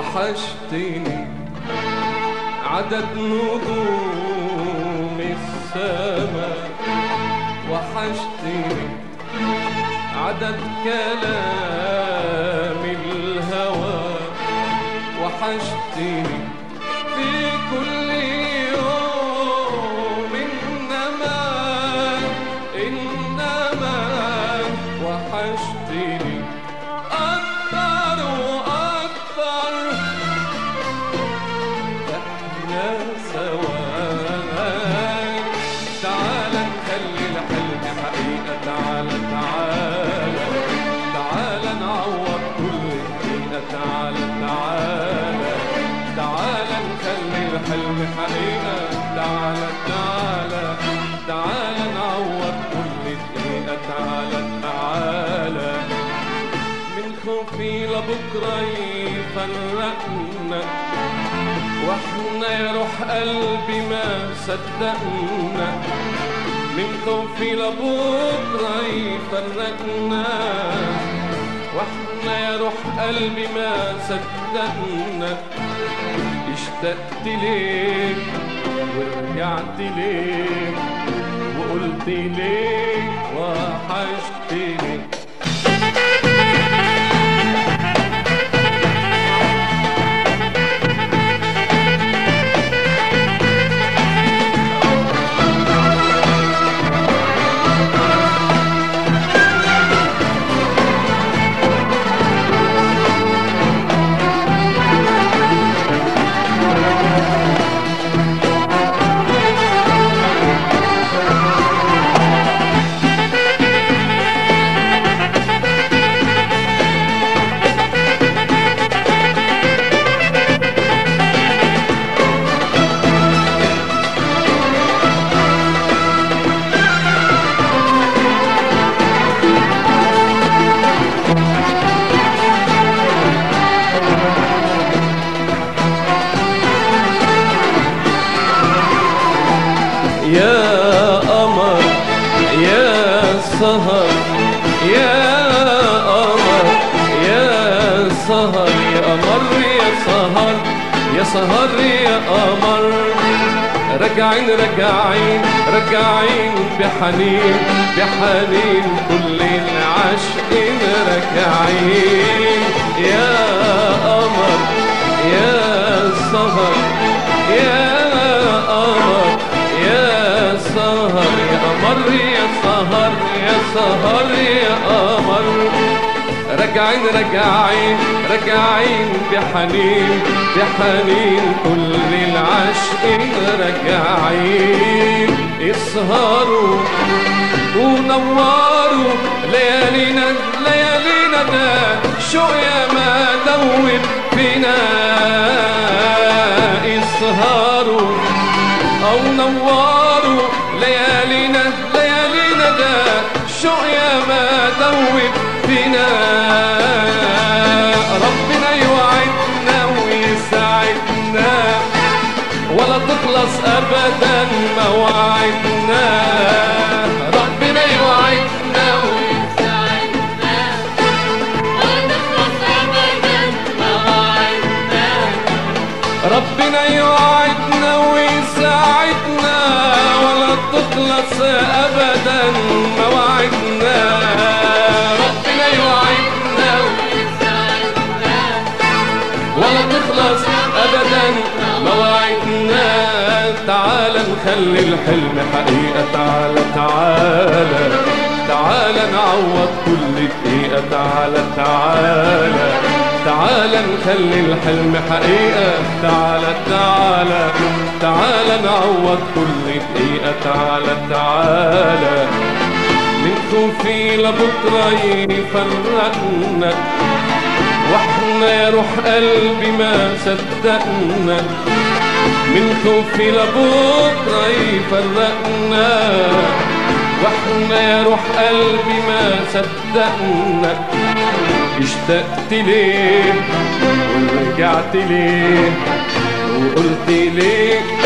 وحشتني عدد نجوم السماء وحشتني عدد كلام الهوى وحشتني في كل يوم إنما إنما وحشتني أكتر وأكتر احنا سوا تعال نخلي الحلم حقيقة تعال تعال تعال نعوض كل دقيقة تعال تعال تعال نخلي الحلم حقيقة تعال تعال تعال نعوض كل دقيقة تعال تعال من خوفي لبكرة يفرقنا واحنا يا روح قلبي ما صدقنا من خوفي لبكرة يفرقنا واحنا يا روح قلبي ما صدقنا اشتقت ليك ورجعت ليك وقلت ليك وحشتني يا قمر يا سهر يا قمر يا سهر يا قمر يا سهر يا سهر يا قمر رجعين رجعين رجعين بحنين بحنين كل العاشقين رجعين يا قمر يا سهر يا قمر يا سهر يا قمر يا سهر يا سهر يا قمر رجعين رجعين رجعين بحنين بحنين كل العاشقين رجعين اسهروا ونوروا ليالينا ليالينا ده شوق يا ما دوب فينا اسهروا او نوروا ليالينا ليالينا ده شوق يا ما دوب فينا ربنا يوعدنا ويساعدنا ولا تخلص ابدا مواعيدنا ربنا يوعدنا ويساعدنا ونخلص أبدا مواعيدنا ربنا يوعدنا ويساعدنا ولا تخلص ابدا مواعيدنا ربنا يوعدنا ويساعدنا ولا تخلص ابدا مواعيدنا تعال نخلي الحلم حقيقة تعال تعال تعال نعوض كل دقيقة تعال تعال تعال نخلي الحلم حقيقة تعال تعال تعال نعوض كل دقيقة تعال تعال من خوفي لبكرة يفرقنا واحنا يا روح قلبي ما صدقنا من خوفي لبكرة يفرقنا واحنا يا روح قلبي ما صدقنا اشتقت ليه ورجعت ليه وقلت ليه